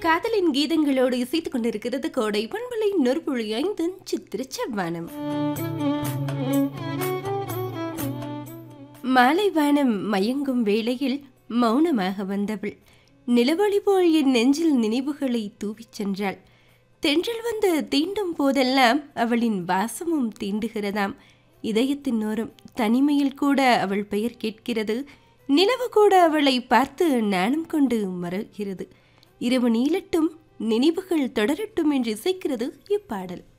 காதலின் கீதங்களோடு இசைத்துக் கொண்டிருக்கிறது கோடை பண்பலை நொறுபுழி ஐந்தன் சித்திர செவ்வானம் மாலை வானம் மயங்கும் வேளையில் மௌனமாக வந்தவள் நிலவொளி போல் என் நெஞ்சில் நினைவுகளை தூவிச் சென்றாள் தென்றல் வந்து தீண்டும் போதெல்லாம் அவளின் வாசமும் தீண்டுகிறதாம் இதயத்தின் ஓரம் தனிமையில் கூட அவள் பெயர் கேட்கிறது நிலவு கூட அவளை பார்த்து நாணம் கொண்டு மறக்கிறது இரவு நீளட்டும் நினைவுகள் தொடரட்டும் என்று இசைக்கிறது இப்பாடல்